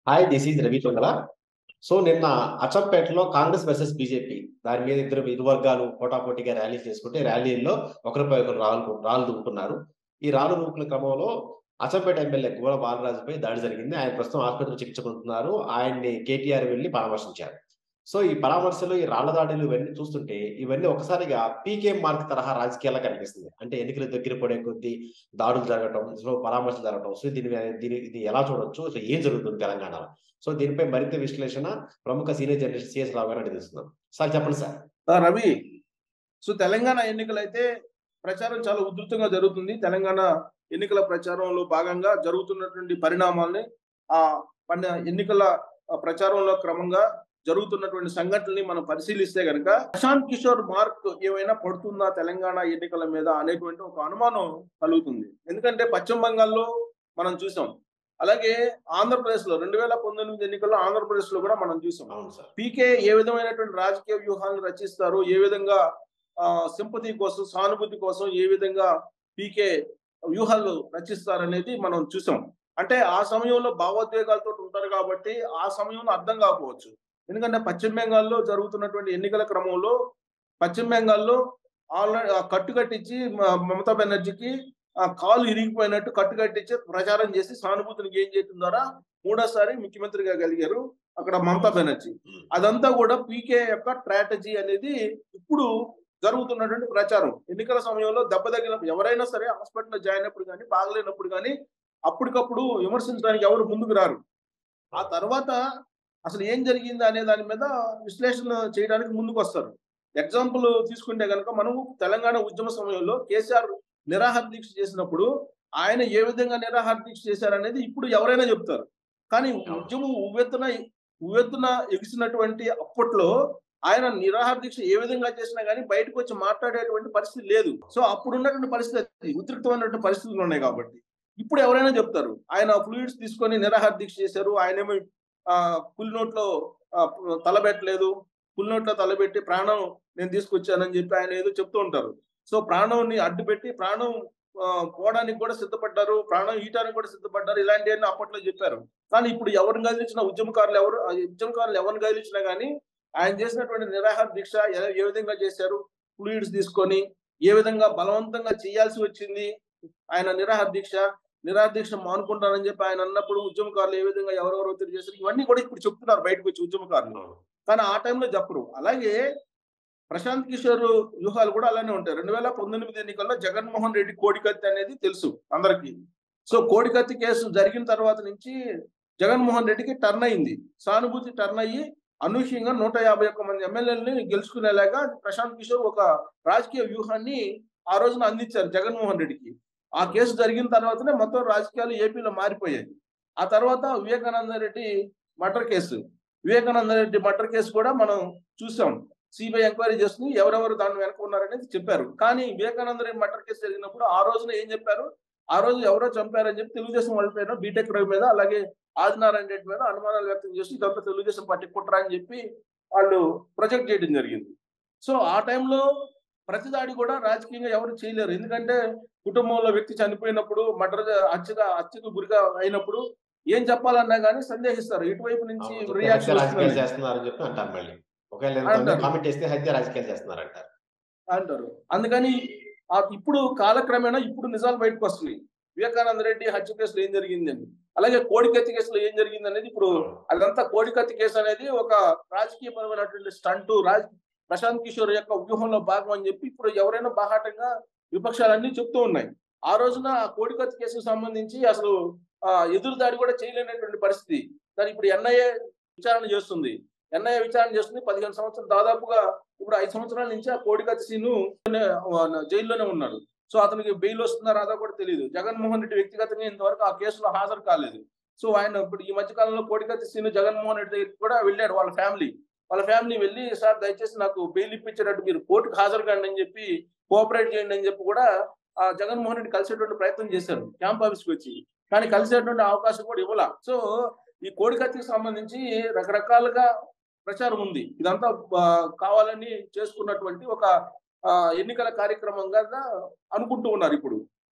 Hi this is Ravi Tungala so నిన్న అచ్చంపేటలో Congress versus BJP దాని మీద ఇద్దరు ఇరు వర్గాలు పోటాపోటీగా ర్యాలీ చేసుకుంటే ర్యాలీల్లో ఒకరిపై ఒకరు రాళ్ళు రాళ్ళు దూకుతున్నారు ఈ రాళ్ళు దూకుల క్రమంలో అచ్చంపేట ఎమ్మెల్యే గోడ బాలరాజుపై దాడి జరిగింది ఆయన ప్రస్తుతం ఆసుపత్రిలో చికిత్స పొందుతున్నారు ఆయన్ని కేటీఆర్ వెళ్లి పరామర్శించారు సో ఈ పరామర్శలు ఈ రాళ్ల దాడులు ఇవన్నీ చూస్తుంటే ఇవన్నీ ఒకసారిగా పీకే మార్క్ తరహా రాజకీయాల్లో కనిపిస్తుంది అంటే ఎన్నికలు దగ్గర పడే కొద్దీ దాడులు జరగటం సో పరామర్శలు జరగటం సో దీని దీని ఇది ఎలా చూడొచ్చు సో ఏం జరుగుతుంది తెలంగాణలో సో దీనిపై మరింత విశ్లేషణ ప్రముఖ సీనియర్ జర్నలిస్ట్ సిఎస్ రావు గారు అడుగుతున్నాం సార్ చెప్పండి సార్ ఆ, రవి సో తెలంగాణ ఎన్నికలైతే ప్రచారం చాలా ఉధృతంగా జరుగుతుంది తెలంగాణ ఎన్నికల ప్రచారంలో భాగంగా జరుగుతున్నటువంటి పరిణామాల్ని ఆ పన్న ఎన్నికల ఆ, ప్రచారంలో క్రమంగా జరుగుతున్నటువంటి సంఘటనల్ని మనం పరిశీలిస్తే గనక ప్రశాంత్ కిషోర్ మార్క్ ఏమైనా పడుతుందా తెలంగాణ ఎన్నికల మీద అనేటువంటి ఒక అనుమానం కలుగుతుంది ఎందుకంటే పశ్చిమ బంగాల్లో మనం చూసాం అలాగే ఆంధ్రప్రదేశ్ లో రెండు వేల పంతొమ్మిది ఎన్నికల్లో ఆంధ్రప్రదేశ్ లో కూడా మనం చూసాం అవును సార్ పీకే ఏ విధమైనటువంటి రాజకీయ వ్యూహాలను రచిస్తారు ఏ విధంగా సింపతి కోసం సానుభూతి కోసం ఏ విధంగా పీకే వ్యూహాలు రచిస్తారు అనేది మనం చూసాం అంటే ఆ సమయంలో భావోద్వేగాలతో ఉంటారు కాబట్టి ఆ సమయంలో అర్థం కాకపోవచ్చు ఎందుకంటే పశ్చిమ బెంగాల్లో జరుగుతున్నటువంటి ఎన్నికల క్రమంలో పశ్చిమ బెంగాల్లో ఆల్రెడీ కట్టుకట్టించి మ- మమతా బెనర్జీకి ఆ కాలు ఇరిగిపోయినట్టు కట్టుకట్టించి ప్రచారం చేసి సానుభూతిని గెయిన్ చేయడం ద్వారా మూడోసారి ముఖ్యమంత్రిగా కలిగారు అక్కడ మమతా బెనర్జీ అదంతా కూడా పీకే యొక్క స్ట్రాటజీ అనేది ఇప్పుడు జరుగుతున్నటువంటి ప్రచారం ఎన్నికల సమయంలో దెబ్బ తగిన ఎవరైనా సరే హాస్పిటల్లో జాయిన్ అయినప్పుడు కానీ బాగలేనప్పుడు కానీ అప్పటికప్పుడు విమర్శించడానికి ఎవరు ముందుకు రారు ఆ తర్వాత అసలు ఏం జరిగింది అనే దాని మీద విశ్లేషణ చేయడానికి ముందుకు వస్తారు ఎగ్జాంపుల్ తీసుకుంటే కనుక మనము తెలంగాణ ఉద్యమ సమయంలో కేసీఆర్ నిరాహార దీక్ష చేసినప్పుడు ఆయన ఏ విధంగా నిరాహార దీక్ష చేశారనేది ఇప్పుడు ఎవరైనా చెప్తారు కానీ ఉద్యమం ఉవ్వెత్తున ఉవ్వెత్తున ఎగిసినటువంటి అప్పట్లో ఆయన నిరాహార దీక్ష ఏ విధంగా చేసినా కానీ బయటకు వచ్చి మాట్లాడేటువంటి పరిస్థితి లేదు సో అప్పుడు ఉన్నటువంటి పరిస్థితి అది. ఉద్రిక్తమైనటువంటి పరిస్థితులు ఉన్నాయి కాబట్టి ఇప్పుడు ఎవరైనా చెప్తారు ఆయన ఫ్లూయిడ్స్ తీసుకొని నిరాహార దీక్ష చేశారు ఆయనేమో ఆ పులి నోట్లో ఆ, తలబెట్టలేదు పులి నోట్లో తలబెట్టి ప్రాణం నేను తీసుకొచ్చానని చెప్పి ఆయన ఏదో చెప్తూ ఉంటారు సో ప్రాణంని అడ్డుపెట్టి ప్రాణం ఆ, పోవడానికి కూడా సిద్ధపడ్డారు ప్రాణం ఈయటానికి కూడా సిద్ధపడ్డారు ఇలాంటివన్నీ అప్పట్లో చెప్పారు కానీ ఇప్పుడు ఎవరిని కదిలించిన ఉద్యమకారులు ఎవరు ఆ ఉద్యమకారులు ఎవరిని కదిలించినా కానీ ఆయన చేసినటువంటి నిరాహార దీక్ష ఎ- ఏ విధంగా చేశారు ఫ్లూయిడ్స్ తీసుకొని ఏ విధంగా బలవంతంగా చేయాల్సి వచ్చింది ఆయన నిరాహార దీక్ష నిరాహార దీక్ష మానుకుంటానని చెప్పి ఆయన అన్నప్పుడు ఉద్యమకారులు ఏ విధంగా ఎవరెవరు ఒత్తిడి చేశారు ఇవన్నీ కూడా ఇప్పుడు చెప్తున్నారు బయటకు వచ్చి ఉద్యమకారులు కానీ ఆ టైంలో చెప్పరు అలాగే ప్రశాంత్ కిషోర్ వ్యూహాలు కూడా అలానే ఉంటాయి రెండు వేల పంతొమ్మిది ఎన్నికల్లో జగన్మోహన్ రెడ్డి కోడికత్తి అనేది తెలుసు అందరికీ సో కోడికత్తి కేసు జరిగిన తర్వాత నుంచి జగన్మోహన్ రెడ్డికి టర్న్ అయింది సానుభూతి టర్న్ అయ్యి అనూహ్యంగా నూట యాభై ఒక్క మంది ఎమ్మెల్యేలని గెలుచుకునేలాగా ప్రశాంత్ కిషోర్ ఒక రాజకీయ వ్యూహాన్ని ఆ రోజున అందించారు జగన్మోహన్ రెడ్డికి ఆ కేసు జరిగిన తర్వాతనే మొత్తం రాజకీయాలు ఏపీలో మారిపోయాయి ఆ తర్వాత Vivekananda Reddy murder case Vivekananda Reddy murder case కూడా మనం చూసాం సిబిఐ ఎంక్వైరీ చేస్తుంది ఎవరెవరు దాని వెనక ఉన్నారనేది చెప్పారు కానీ వివేకానంద రెడ్డి మర్డర్ కేసు జరిగినప్పుడు ఆ రోజున ఏం చెప్పారు ఆ రోజు ఎవరో చంపారని చెప్పి తెలుగుదేశం వాళ్ళ పైన బీటెక్ రవి మీద అలాగే ఆదినారాయణ రెడ్డి మీద అనుమానాలు వ్యక్తం చేసి ఇదంతా తెలుగుదేశం పార్టీ కుట్ర అని చెప్పి వాళ్ళు ప్రొజెక్ట్ చేయడం జరిగింది సో ఆ టైంలో ప్రతిదాడి కూడా రాజకీయంగా ఎవరు చేయలేరు ఎందుకంటే కుటుంబంలో వ్యక్తి చనిపోయినప్పుడు మర్డర్ హత్యగా హత్యకు గురిగా అయినప్పుడు ఏం చెప్పాలన్నా కానీ సందేహిస్తారు ఇటువైపు నుంచి హత్య రియాక్షన్ రాజకీయాలు వస్తుంది చేస్తున్నారని చెప్పి అంటారు మళ్ళీ ఒకవేళ అంటారు. కామెంట్ చేస్తే హత్య రాజకీయాలు చేస్తున్నారు అంటారు అంటారు అందుకని ఆ ఇప్పుడు కాలక్రమేణా ఇప్పుడు నిజాలు బయటకు వస్తున్నాయి వివేకానంద రెడ్డి హత్య కేసులో ఏం జరిగిందని అలాగే కోడికత్తి కేసులో ఏం జరిగింది అనేది ఇప్పుడు అదంతా కోడికత్తి కేసు అనేది ఒక రాజకీయ పరమైనటువంటి స్టంట్ రాజ్ ప్రశాంత్ కిషోర్ యొక్క వ్యూహంలో భాగం అని చెప్పి ఇప్పుడు ఎవరైనా బాహాటంగా విపక్షాలన్నీ చెప్తూ ఉన్నాయి ఆ రోజున ఆ కోడికత్తి కేసుకు సంబంధించి అసలు ఆ, ఎదురుదాడి కూడా చేయలేనటువంటి పరిస్థితి దాని ఇప్పుడు ఎన్ఐఏ విచారణ చేస్తుంది ఎన్ఐఏ విచారణ చేస్తుంది పదిహేను సంవత్సరాలు దాదాపుగా ఇప్పుడు ఐదు సంవత్సరాల నుంచి ఆ కోడికత్తి సీను జైల్లోనే ఉన్నాడు సో అతనికి బెయిల్ వస్తుందా రాదా కూడా తెలియదు జగన్మోహన్ రెడ్డి వ్యక్తిగతంగా ఇంతవరకు ఆ కేసులో హాజరు కాలేదు సో ఆయన ఇప్పుడు ఈ మధ్య కాలంలో కోడికత్తి సీను జగన్మోహన్ రెడ్డి దగ్గరికి కూడా వెళ్ళాడు వాళ్ళ ఫ్యామిలీ వాళ్ళ ఫ్యామిలీ వెళ్ళి సార్ దయచేసి నాకు బెయిల్ ఇప్పించేటట్టు మీరు కోర్టుకు హాజరు కండి అని చెప్పి కోఆపరేట్ చేయండి అని చెప్పి కూడా ఆ జగన్మోహన్ రెడ్డి కలిసేటువంటి ప్రయత్నం చేశారు క్యాంప్ ఆఫీస్కి వచ్చి కానీ కలిసేటువంటి అవకాశం కూడా ఇవ్వాల సో ఈ కోడికత్తికి సంబంధించి రకరకాలుగా ప్రచారం ఉంది ఇదంతా ఆ, కావాలని చేసుకున్నటువంటి ఒక ఆ, ఎన్నికల కార్యక్రమంగా అనుకుంటూ ఉన్నారు ఇప్పుడు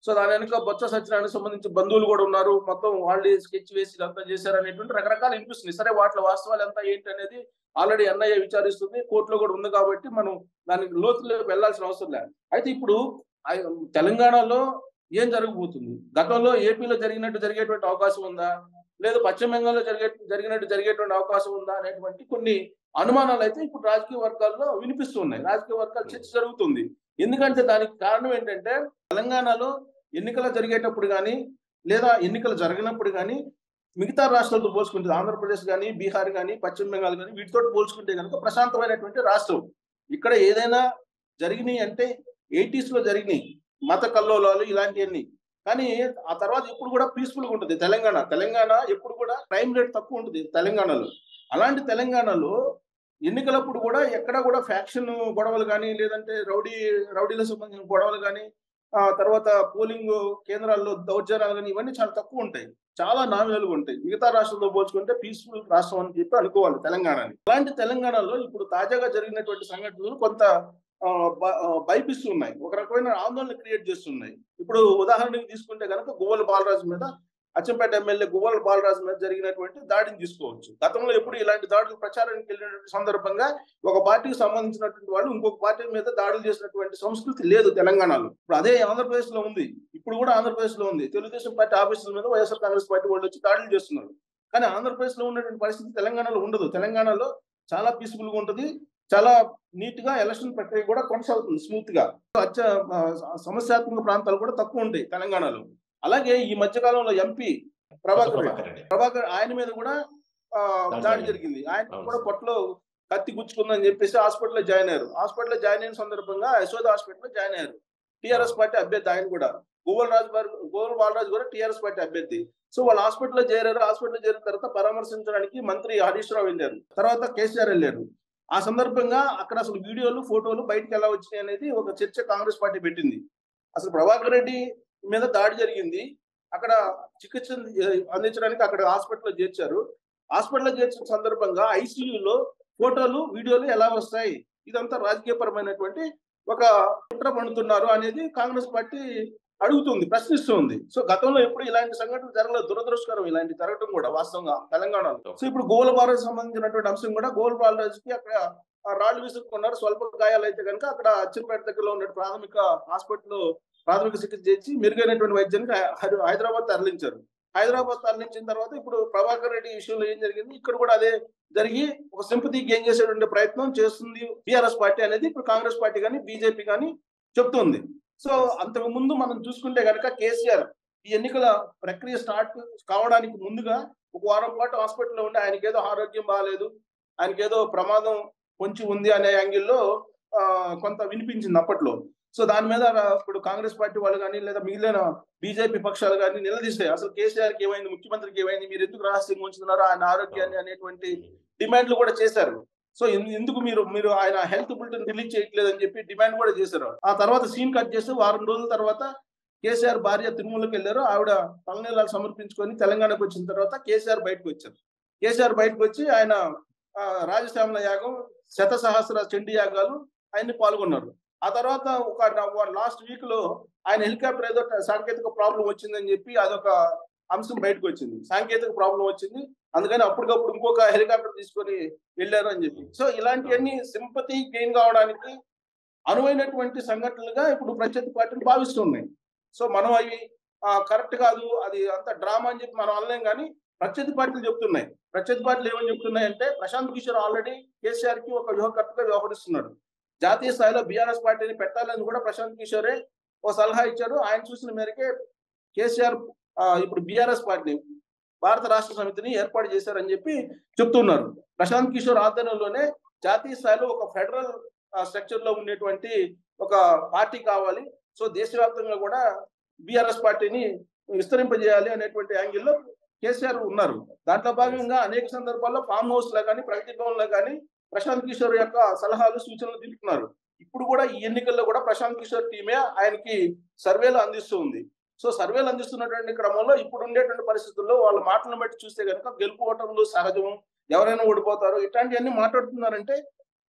సో దాని వెనుక బొత్స సత్యనారాయణ సంబంధించి బంధువులు కూడా ఉన్నారు మొత్తం వాళ్ళు స్కెచ్ వేసి ఇదంతా చేశారు అనేటువంటి రకరకాల వినిపిస్తుంది సరే వాటిలో వాస్తవాలు ఎంత ఏంటి అనేది ఆల్రెడీ ఎన్ఐఏ విచారిస్తుంది కోర్టులో కూడా ఉంది కాబట్టి మనం దానికి లోతులోకి వెళ్లాల్సిన అవసరం లేదు అయితే ఇప్పుడు ఆ- తెలంగాణలో ఏం జరగబోతుంది గతంలో ఏపీలో జరిగినట్టు జరిగేటువంటి అవకాశం ఉందా లేదా పశ్చిమ బెంగాల్లో జరిగే జరిగినట్టు జరిగేటువంటి అవకాశం ఉందా అనేటువంటి కొన్ని అనుమానాలు అయితే ఇప్పుడు రాజకీయ వర్గాల్లో వినిపిస్తున్నాయి రాజకీయ వర్గాలు చర్చ జరుగుతుంది ఎందుకంటే దానికి కారణం ఏంటంటే తెలంగాణలో ఎన్నికలు జరిగేటప్పుడు కానీ లేదా ఎన్నికలు జరిగినప్పుడు కానీ మిగతా రాష్ట్రాలతో పోల్చుకుంటే ఆంధ్రప్రదేశ్ కానీ బీహార్ కానీ పశ్చిమ బెంగాల్ కానీ వీటితో పోల్చుకుంటే కనుక ప్రశాంతమైనటువంటి రాష్ట్రం ఇక్కడ ఏదైనా జరిగినాయి అంటే ఎయిటీస్ లో జరిగినాయి మత కల్లోలాలు ఇలాంటివన్నీ కానీ ఆ తర్వాత ఎప్పుడు కూడా పీస్ఫుల్ గా ఉంటుంది తెలంగాణ తెలంగాణ ఎప్పుడు కూడా క్రైమ్ రేట్ తక్కువ ఉంటుంది తెలంగాణలో అలాంటి తెలంగాణలో ఎన్నికలప్పుడు కూడా ఎక్కడ కూడా ఫ్యాక్షన్ గొడవలు కానీ లేదంటే రౌడీ రౌడీలకు సంబంధించిన గొడవలు కానీ ఆ తర్వాత పోలింగ్ కేంద్రాల్లో దౌర్జన్యాలు కానీ ఇవన్నీ చాలా తక్కువ ఉంటాయి చాలా నామినల్గా ఉంటాయి మిగతా రాష్ట్రంతో పోల్చుకుంటే పీస్ఫుల్ రాష్ట్రం అని చెప్పి అనుకోవాలి తెలంగాణని అలాంటి తెలంగాణలో ఇప్పుడు తాజాగా జరిగినటువంటి సంఘటనలు కొంత ఆ, బ- ఆ, భయపిస్తున్నాయి ఒక రకమైన ఆందోళన క్రియేట్ చేస్తున్నాయి ఇప్పుడు ఉదాహరణకి తీసుకుంటే కనుక గువ్వల బాలరాజు మీద అచ్చంపేట ఎమ్మెల్యే గువ్వల బాలరాజు మీద జరిగినటువంటి దాడిని తీసుకోవచ్చు గతంలో ఎప్పుడు ఇలాంటి దాడులు ప్రచారానికి వెళ్ళినటువంటి సందర్భంగా ఒక పార్టీకి సంబంధించినటువంటి వాళ్ళు ఇంకొక పార్టీ మీద దాడులు చేసినటువంటి సంస్కృతి లేదు తెలంగాణలో ఇప్పుడు అదే ఆంధ్రప్రదేశ్ లో ఉంది ఇప్పుడు కూడా ఆంధ్రప్రదేశ్ లో ఉంది తెలుగుదేశం పార్టీ ఆఫీసుల మీద వైఎస్ఆర్ కాంగ్రెస్ పార్టీ వాళ్ళు వచ్చి దాడులు చేస్తున్నారు కానీ ఆంధ్రప్రదేశ్ లో ఉన్నటువంటి పరిస్థితి తెలంగాణలో ఉండదు తెలంగాణలో చాలా పీస్ఫుల్ గా ఉంటుంది చాలా నీట్ గా ఎలక్షన్ ప్రక్రియ కూడా కొనసాగుతుంది స్మూత్ గా అత్య ఆ, సమస్యాత్మక ప్రాంతాలు కూడా తక్కువ ఉంటాయి తెలంగాణలో అలాగే ఈ మధ్య కాలంలో ఎంపీ ప్రభాకర్ రెడ్డి ప్రభాకర్ రెడ్డి ప్రభాకర్ ఆయన మీద కూడా ఆ, దాడి దాడి జరిగింది. జరిగింది ఆయన అవును కూడా సార్. పొట్టలో కత్తి గుచ్చుకుందని చెప్పేసి హాస్పిటల్లో జాయిన్ అయ్యారు హాస్పిటల్లో జాయిన్ అయిన సందర్భంగా యశోద హాస్పిటల్లో జాయిన్ అయ్యారు టిఆర్ఎస్ పార్టీ అభ్యర్థి ఆయన కూడా గోవల్ రాజు గారు గోవల్ బాలరాజు కూడా టిఆర్ఎస్ పార్టీ అభ్యర్థి సో వాళ్ళు హాస్పిటల్లో చేరారు హాస్పిటల్లో చేరిన తర్వాత పరామర్శించడానికి మంత్రి హరీష్ రావు వెళ్ళారు తర్వాత కేసీఆర్ వెళ్ళారు ఆ సందర్భంగా అక్కడ అసలు వీడియోలు ఫోటోలు బయటకు ఎలా వచ్చినాయి అనేది ఒక చర్చ కాంగ్రెస్ పార్టీ పెట్టింది అసలు ప్రభాకర్ రెడ్డి మీద దాడి జరిగింది అక్కడ చికిత్స అందించడానికి అక్కడ హాస్పిటల్లో చేర్చారు హాస్పిటల్లో చేర్చిన సందర్భంగా ఐసీయూలో ఫోటోలు వీడియోలు ఎలా వస్తాయి ఇదంతా రాజకీయపరమైనటువంటి ఒక కుట్ర పండుతున్నారు అనేది కాంగ్రెస్ పార్టీ అడుగుతుంది ప్రశ్నిస్తుంది సో గతంలో ఎప్పుడు ఇలాంటి సంఘటనలు జరగలేదు దురదృష్టకరం ఇలాంటి జరగడం కూడా వాస్తవంగా తెలంగాణలో సో ఇప్పుడు గోల బాలరాజు సంబంధించినటువంటి అంశం కూడా గోల బాలరాజుకి అక్కడ ఆ రాళ్ళు విసురుకున్నారు స్వల్ప గాయాలు అయితే కనుక అక్కడ అచ్చంపేట దగ్గరలో ఉన్న ప్రాథమిక హాస్పిటల్ ప్రాథమిక చికిత్స చేసి మెరుగైనటువంటి వైద్యానికి హై- హైదరాబాద్ తరలించారు హైదరాబాద్ తరలించిన తర్వాత ఇప్పుడు ప్రభాకర్ రెడ్డి విషయంలో ఏం జరిగింది ఇక్కడ కూడా అదే జరిగి ఒక సింపతి గెయిన్ చేసేటువంటి ప్రయత్నం చేస్తుంది టిఆర్ఎస్ పార్టీ అనేది ఇప్పుడు కాంగ్రెస్ పార్టీ కానీ బీజేపీ కానీ చెప్తుంది సో అంతకు ముందు మనం చూసుకుంటే కనుక కేసీఆర్ ఈ ఎన్నికల ప్రక్రియ స్టార్ట్ కావడానికి ముందుగా ఒక వారం పాటు హాస్పిటల్లో ఉండి ఆయనకి ఏదో ఆరోగ్యం బాగాలేదు ఆయనకి ఏదో ప్రమాదం పొంచి ఉంది అనే యాంగిల్లో ఆ, కొంత వినిపించింది అప్పట్లో సో దాని మీద రా- ఇప్పుడు కాంగ్రెస్ పార్టీ వాళ్ళు కానీ లేదా మిగిలిన బీజేపీ పక్షాలు కానీ నిలదీస్తాయి అసలు కేసీఆర్ కి ఏమైంది ముఖ్యమంత్రికి ఏమైంది మీరు ఎందుకు రహస్యంగా ఉంచుతున్నారు ఆయన ఆరోగ్యాన్ని అనేటువంటి డిమాండ్లు కూడా చేశారు సో ఎన్- ఎందుకు మీరు మీరు ఆయన హెల్త్ బులెటిన్ రిలీజ్ చేయట్లేదు అని చెప్పి డిమాండ్ కూడా చేశారు ఆ తర్వాత సీన్ కట్ చేసి వారం రోజుల తర్వాత కేసీఆర్ భార్య తిరుమలకి వెళ్ళారు ఆవిడ తలనీలాలు సమర్పించుకొని తెలంగాణకు వచ్చిన తర్వాత కేసీఆర్ బయటకు వచ్చారు కేసీఆర్ బయటకు వచ్చి ఆయన ఆ, రాజశ్యామల యాగం శత సహస్ర చండీ యాగాలు ఆయన్ని పాల్గొన్నారు ఆ తర్వాత ఒక లాస్ట్ వీక్ లో ఆయన హెలికాప్టర్ ఏదో సాంకేతిక ప్రాబ్లం వచ్చిందని చెప్పి అదొక అంశం బయటకు వచ్చింది సాంకేతిక ప్రాబ్లం వచ్చింది అందుకని అప్పటికప్పుడు ఇంకొక హెలికాప్టర్ తీసుకొని వెళ్ళారు అని చెప్పి సో ఇలాంటివన్నీ సింపతి గెయిన్ కావడానికి అనువైనటువంటి సంఘటనలుగా ఇప్పుడు ప్రత్యర్థి పార్టీలు భావిస్తున్నాయి సో మనం అవి కరెక్ట్ కాదు అది అంత డ్రామా అని చెప్పి మనం అనలేం కానీ ప్రత్యర్థి పార్టీలు చెప్తున్నాయి ప్రత్యర్థి పార్టీలు ఏమని చెప్తున్నాయి అంటే ప్రశాంత్ కిషోర్ ఆల్రెడీ కేసీఆర్ కి ఒక వ్యూహకర్తగా వ్యవహరిస్తున్నాడు జాతీయ స్థాయిలో బీఆర్ఎస్ పార్టీని పెట్టాలని కూడా ప్రశాంత్ కిషోరే ఒక సలహా ఇచ్చాడు ఆయన చూసిన మేరకే కేసీఆర్ ఆ, ఇప్పుడు బీఆర్ఎస్ పార్టీని భారత రాష్ట్ర సమితిని ఏర్పాటు చేశారని చెప్పి చెప్తున్నారు ప్రశాంత్ కిషోర్ ఆధ్వర్యంలోనే జాతీయ స్థాయిలో ఒక ఫెడరల్ స్ట్రక్చర్ లో ఉండేటువంటి ఒక పార్టీ కావాలి సో దేశవ్యాప్తంగా కూడా బీఆర్ఎస్ పార్టీని విస్తరింపజేయాలి అనేటువంటి యాంగిల్లో కేసీఆర్ ఉన్నారు దాంట్లో భాగంగా అనేక సందర్భాల్లో ఫామ్ హౌస్ లో కానీ ప్రగతి భవన్ లో కానీ ప్రశాంత్ కిషోర్ యొక్క సలహాలు సూచనలు తీసుకున్నారు ఇప్పుడు కూడా ఈ ఎన్నికల్లో కూడా ప్రశాంత్ కిషోర్ టీమే ఆయనకి సర్వేలు అందిస్తూ ఉంది సో సర్వేలు అందిస్తున్నటువంటి క్రమంలో ఇప్పుడు ఉండేటువంటి పరిస్థితుల్లో వాళ్ళ మాటలను బట్టి చూస్తే కనుక గెలుపు ఓటములు సహజం ఎవరైనా ఓడిపోతారు ఇట్లాంటివన్నీ మాట్లాడుతున్నారంటే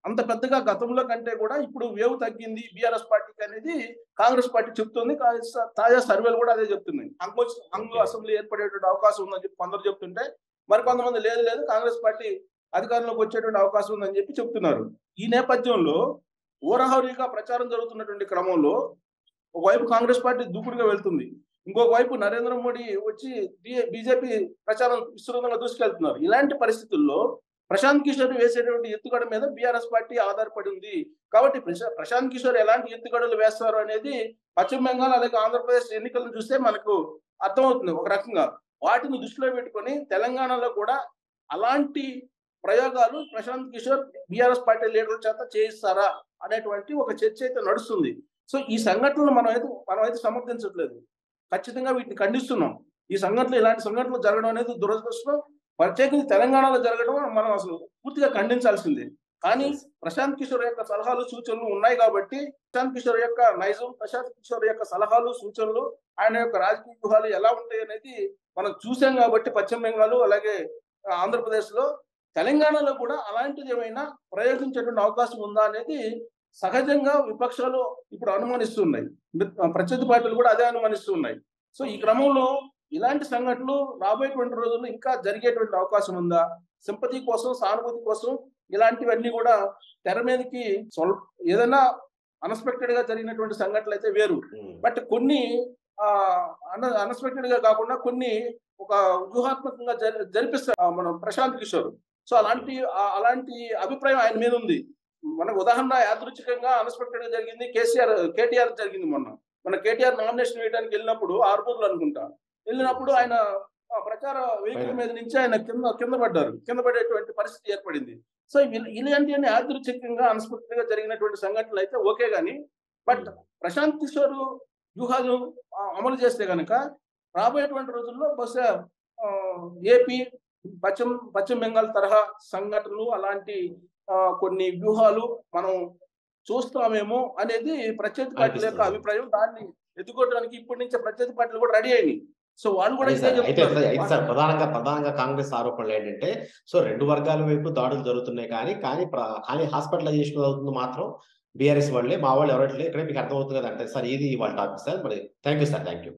అంత పెద్దగా గతంలో కంటే కూడా ఇప్పుడు వేవ్ తగ్గింది బీఆర్ఎస్ పార్టీకి అనేది కాంగ్రెస్ పార్టీ చెప్తుంది కా- తాజా సర్వేలు కూడా అదే చెప్తున్నాయి అంగో అంగో Okay. అసెంబ్లీ ఏర్పడేటువంటి అవకాశం ఉందని చెప్పి కొందరు చెప్తుంటే మరి కొంతమంది లేదు లేదు కాంగ్రెస్ పార్టీ అధికారంలోకి వచ్చేటువంటి అవకాశం ఉందని చెప్పి చెప్తున్నారు ఈ నేపథ్యంలో ఊరహౌరిగా ప్రచారం జరుగుతున్నటువంటి క్రమంలో ఒకవైపు కాంగ్రెస్ పార్టీ దూకుడుగా వెళ్తుంది ఇంకొక వైపు నరేంద్ర మోడీ వచ్చి బీజేపీ ప్రచారం విస్తృతంగా దూసుకెళ్తున్నారు ఇలాంటి పరిస్థితుల్లో ప్రశాంత్ కిషోర్ వేసేటువంటి ఎత్తుగడ మీద బీఆర్ఎస్ పార్టీ ఆధారపడి ఉంది కాబట్టి ప్రశా- ప్రశాంత్ కిషోర్ ఎలాంటి ఎత్తుగడలు వేస్తారు అనేది పశ్చిమ బెంగాల్ అలాగే ఆంధ్రప్రదేశ్ ఎన్నికలను చూస్తే మనకు అర్థమవుతుంది ఒక రకంగా వాటిని దృష్టిలో పెట్టుకొని తెలంగాణలో కూడా అలాంటి ప్రయోగాలు ప్రశాంత్ కిషోర్ బీఆర్ఎస్ పార్టీ లీడర్ల చేత చేయిస్తారా అనేటువంటి ఒక చర్చ అయితే నడుస్తుంది సో ఈ సంఘటనలు మనం అయితే మనం అయితే సమర్థించట్లేదు ఖచ్చితంగా వీటిని ఖండిస్తున్నాం ఈ సంఘటనలు ఇలాంటి సంఘటనలు జరగడం అనేది దురదృష్టం ప్రత్యేకించి తెలంగాణలో జరగడం మనం అసలు పూర్తిగా ఖండించాల్సిందే కానీ ప్రశాంత్ కిషోర్ యొక్క సలహాలు సూచనలు ఉన్నాయి కాబట్టి ప్రశాంత్ కిషోర్ యొక్క నైజం ప్రశాంత్ కిషోర్ యొక్క సలహాలు సూచనలు ఆయన యొక్క రాజకీయ వ్యూహాలు ఎలా ఉంటాయి అనేది మనం చూసాం కాబట్టి పశ్చిమ బెంగాల్ అలాగే ఆంధ్రప్రదేశ్ లో తెలంగాణలో కూడా అలాంటిది ఏమైనా ప్రయోగించేటువంటి అవకాశం ఉందా అనేది సహజంగా విపక్షాలు ఇప్పుడు అనుమానిస్తున్నాయి మిత్- ప్రత్యర్థి పార్టీలు కూడా అదే అనుమానిస్తున్నాయి సో ఈ క్రమంలో ఇలాంటి సంఘటనలు రాబోయేటువంటి రోజుల్లో ఇంకా జరిగేటువంటి అవకాశం ఉందా సింపతి కోసం సానుభూతి కోసం ఇలాంటివన్నీ కూడా తెర మీదకి స్వల్ప ఏదైనా అన్ఎక్స్పెక్టెడ్ గా జరిగినటువంటి సంఘటనలు అయితే వేరు ఉమ్. బట్ కొన్ని ఆ అన్ఎక్స్పెక్టెడ్ గా కాకుండా కొన్ని ఒక వ్యూహాత్మకంగా జరి- జరిపిస్తారు ఆ, మన ప్రశాంత్ కిషోర్ సో అలాంటి ఆ- అలాంటి అభిప్రాయం ఆయన మీద ఉంది మన ఉదాహరణ యాదృచ్ఛికంగా అన్ఎక్స్పెక్టెడ్ గా జరిగింది కేసీఆర్ కేటీఆర్ జరిగింది మొన్న మన కేటీఆర్ నామినేషన్ వేయడానికి వెళ్ళినప్పుడు ఆర్మూర్లో అనుకుంటా వెళ్ళినప్పుడు ఆయన ఆ ప్రచార వెహికల్ మీద నుంచి ఆయన కింద కింద పడ్డారు కింద పడేటువంటి పరిస్థితి ఏర్పడింది సో ఇవి- ఇలాంటివన్నీ యాదృచ్ఛికంగా అన్ఎక్స్పెక్టెడ్ గా జరిగినటువంటి సంఘటనలు అయితే ఓకే గానీ బట్ ప్రశాంత్ కిషోర్ వ్యూహాలు ఆ, అమలు చేస్తే కనుక రాబోయేటువంటి రోజుల్లో బహుశా ఆ, ఏపీ పశ్చిమ పశ్చిమ బెంగాల్ తరహా సంఘటనలు అలాంటి ఆ, కొన్ని వ్యూహాలు మనం చూస్తామేమో అనేది ప్రత్యర్థి పార్టీల యొక్క అనిపిస్తుంది. అభిప్రాయం దాన్ని ఎదుర్కోవడానికి ఇప్పటి నుంచే ప్రత్యర్థి పార్టీలు కూడా రెడీ అయినాయి సో వాళ్ళు కూడా అదే ఇదే సార్, అయితే చెప్తున్నారు అయితే సార్ ప్రధానంగా ప్రధానంగా కాంగ్రెస్ ఆరోపణలు ఏంటంటే సో రెండు వర్గాల వైపు దాడులు జరుగుతున్నాయి కానీ కానీ ప్ర- కానీ హాస్పిటలైజేషన్ అవుతుంది మాత్రం బీఆర్ఎస్ వాళ్ళే మా వాళ్ళు ఎవరైతే ఇక్కడ మీకు అర్థమవుతుంది కదా అంటే సార్ ఇది వాళ్ళ టాపిక్ సార్ మరి thank you sir thank you